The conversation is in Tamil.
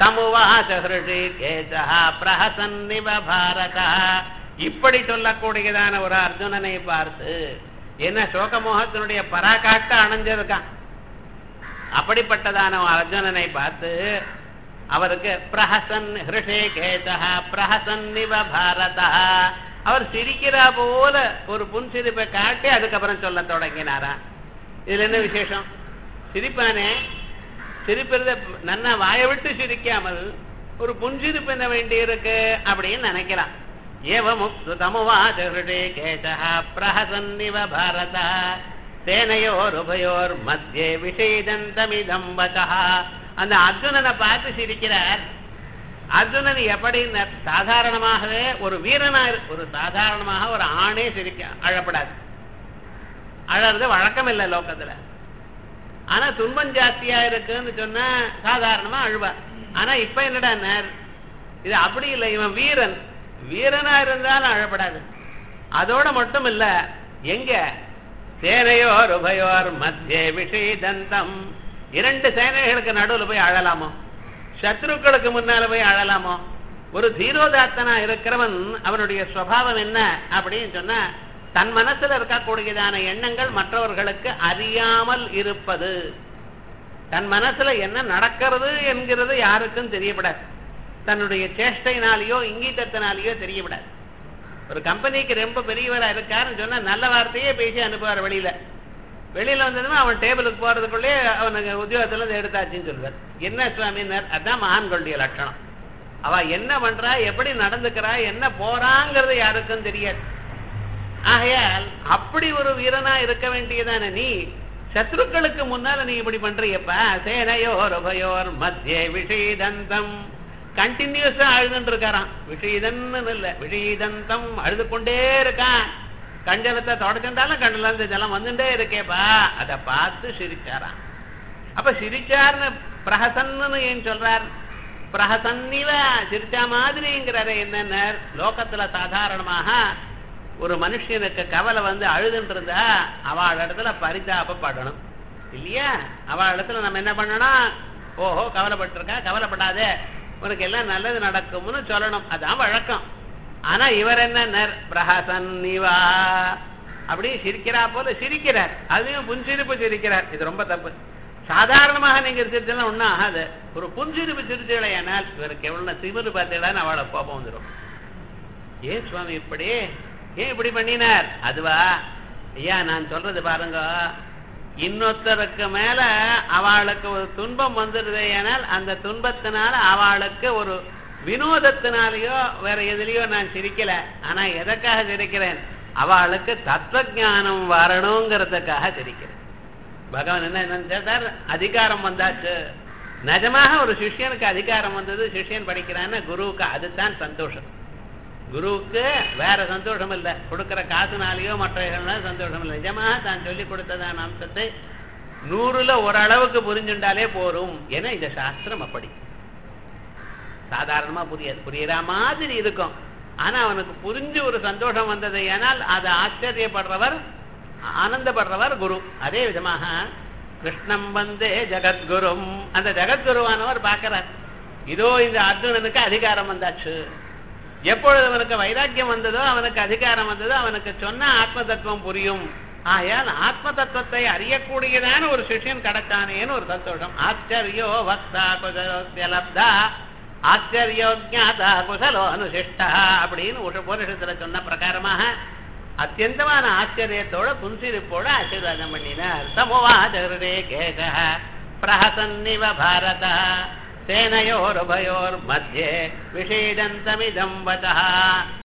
சமுவாச ஹிருஷிகேசா பிரஹசன்னிவ பாரதா இப்படி சொல்லக்கூடியதான ஒரு அர்ஜுனனை பார்த்து என்ன சோகமோகத்தினுடைய பராகாட்ட அணைஞ்சிருக்கான் அப்படிப்பட்டதான அர்ஜுனனை பார்த்து அவருக்கு பிரஹசன் ஹிருஷிகேசா பிரஹசன்னிவ பாரதா அவர் சிரிக்கிறா போல ஒரு புன்சிரிப்பை காட்டி அதுக்கப்புறம் சொல்ல தொடங்கினாரா இதுல என்ன விசேஷம் சிரிப்பானே சிரிப்பத நன்னா வாயை விட்டு சிரிக்காமல் ஒரு புன்சிரிப்பு என்ன வேண்டி இருக்கு அப்படின்னு நினைக்கிறான் ஏவ முக்துதமுவாச்ச ஹிருடே கேசா பிரஹசன்னிவ பாரதா சேனையோர் உபயோர் மத்தியே விஷேதந்தமிதம் வச்சா அந்த அர்ஜுனனை பார்த்து சிரிக்கிறார் அர்ஜுனன் எப்படி சாதாரணமாகவே ஒரு வீரனா ஒரு சாதாரணமாக ஒரு ஆணே சிரிக்க அழப்படாது அழறது வழக்கம் இல்லை லோக்கத்துல ஆனா துன்பம் ஜாஸ்தியா இருக்குன்னு சொன்னா சாதாரணமா அழுவா ஆனா இப்ப என்னடா இது அப்படி இல்லை இவன் வீரன் வீரனா இருந்தாலும் அழப்படாது அதோட மட்டும் இல்ல எங்க சேனையோர் உபயோர் மத்திய விஷயதந்தம் இரண்டு சேனைகளுக்கு நடுவில் போய் அழலாமோ சத்ருக்களுக்கு முன்னால போய் அழலாமோ ஒரு தீரோதாத்தனா இருக்கிறவன் அவனுடைய சுவாவம் என்ன அப்படின்னு சொன்னா தன் மனசுல இருக்கக்கூடியதான எண்ணங்கள் மற்றவர்களுக்கு அறியாமல் இருப்பது தன் மனசுல என்ன நடக்கிறது என்கிறது யாருக்கும் தெரியப்படாது தன்னுடைய சேஷ்டையினாலேயோ இங்கீதத்தினாலேயோ தெரியப்படாது ஒரு கம்பெனிக்கு ரொம்ப பெரியவரா இருக்காருன்னு சொன்னா நல்ல வார்த்தையே பேசி அனுப்புவார் வெளியில வெளியில வந்ததுமே அவன் டேபிளுக்கு போறதுக்குள்ளே அவனுக்கு உத்தியோகத்துல இருந்து எடுத்தாச்சுன்னு சொல்வார் என்ன சுவாமினர் அதான் மகான்களுடைய லட்சணம் அவ என்ன பண்றா எப்படி நடந்துக்கிறா என்ன போறாங்கிறது யாருக்கும் தெரியாது ஆகையால் அப்படி ஒரு வீரனா இருக்க வேண்டியதான நீ சத்ருக்களுக்கு முன்னால நீ இப்படி பண்றியப்பா சேனையோர் உபயோர் மத்திய விஷீதந்தம் கண்டினியூஸா அழுதுன்னு இருக்காராம் விஷீதன்னு இல்ல விஷீதந்தம் அழுது கொண்டே இருக்கான் கஞ்சலத்தை தொடச்சிருந்தாலும் கண்ணுல இருந்து ஜலம் வந்துட்டே இருக்கேப்பா அதை பார்த்து சிரிச்சாராம் அப்ப சிரிச்சார்னு பிரஹசன்னு ஏன் சொல்றார் பிரஹசன்னிவ சிரிச்சா மாதிரிங்கிறாரு என்னென்ன லோகத்துல சாதாரணமாக ஒரு மனுஷனுக்கு கவலை வந்து அழுதுன்னு இருந்தா அவள் இடத்துல பரிதாபப்படணும் இல்லையா அவள் இடத்துல நம்ம என்ன பண்ணணும் ஓஹோ கவலைப்பட்டிருக்கா கவலைப்படாதே உனக்கு எல்லாம் நல்லது நடக்கும்னு சொல்லணும் அதான் வழக்கம் ஆனா இவர் என்ன பிரஹசன்னிவா அப்படி சிரிக்கிறா போல சிரிக்கிறார் அதையும் புன்சிரிப்பு சிரிக்கிறார் இது ரொம்ப தப்பு சாதாரணமாக நீங்க சிரிச்சா ஒன்றும் ஆகாது ஒரு புன்சிரிப்பு சிரிச்சலையானால் இவருக்கு எவ்வளவு திமிரு பார்த்தீங்களான்னு அவளை கோபம் வந்துடும் ஏன் சுவாமி இப்படி ஏன் இப்படி பண்ணினார் அதுவா ஐயா நான் சொல்றது பாருங்க இன்னொருத்தருக்கு மேல அவளுக்கு ஒரு துன்பம் வந்துடுது ஏனால் அந்த துன்பத்தினால அவளுக்கு ஒரு வினோதத்தினாலேயோ வேற எதுலயோ நான் சிரிக்கல ஆனா எதற்காக சிரிக்கிறேன் அவளுக்கு தத்துவ ஞானம் வரணுங்கிறதுக்காக சிரிக்கிறேன் பகவான் என்ன நினைச்சார் அதிகாரம் வந்தாச்சு நிஜமாக ஒரு சிஷ்யனுக்கு அதிகாரம் வந்தது சிஷ்யன் படிக்கிறான்னு குருவுக்கு அதுதான் சந்தோஷம் குருவுக்கு வேற சந்தோஷம் இல்லை கொடுக்கிற காசுனாலேயோ மற்ற சந்தோஷம் இல்லை நிஜமாக தான் சொல்லி கொடுத்ததான அம்சத்தை நூறுல ஓரளவுக்கு புரிஞ்சுண்டாலே போரும் ஏன்னா இந்த சாஸ்திரம் அப்படி சாதாரணமா புரியாது புரியற மாதிரி இருக்கும் ஆனா அவனுக்கு புரிஞ்சு ஒரு சந்தோஷம் வந்தது ஏனால் அது ஆச்சரியப்படுறவர் ஆனந்தப்படுறவர் குரு அதே விதமாக கிருஷ்ணம் வந்தே ஜெகத்குரும் அந்த ஜெகத்குருவானவர் பார்க்கிறார் இதோ இந்த அர்ஜுனனுக்கு அதிகாரம் வந்தாச்சு எப்பொழுது அவனுக்கு வைராக்கியம் வந்ததோ அவனுக்கு அதிகாரம் வந்ததோ அவனுக்கு சொன்ன ஆத்ம தத்துவம் புரியும் ஆயால் ஆத்ம தத்துவத்தை அறியக்கூடியதான ஒரு சிஷ்யன் கிடைச்சானேன்னு ஒரு சந்தோஷம் ஆச்சரியோ வக்தா குசலப்தா ஆச்சரியோ ஜாதா குசலோ அனுசிஷ்டா அப்படின்னு ஒரு உபனிஷத்துல சொன்ன பிரகாரமாக அத்தியந்தமான ஆச்சரியத்தோட புன்சிரிப்போட ஆசீர்வாதம் பண்ணினார் சமோவாதே கேக பிரஹசன்னிவ பாரத சேனையோருபயோர் மத்தியே விஷேதந்தமிதம் வதா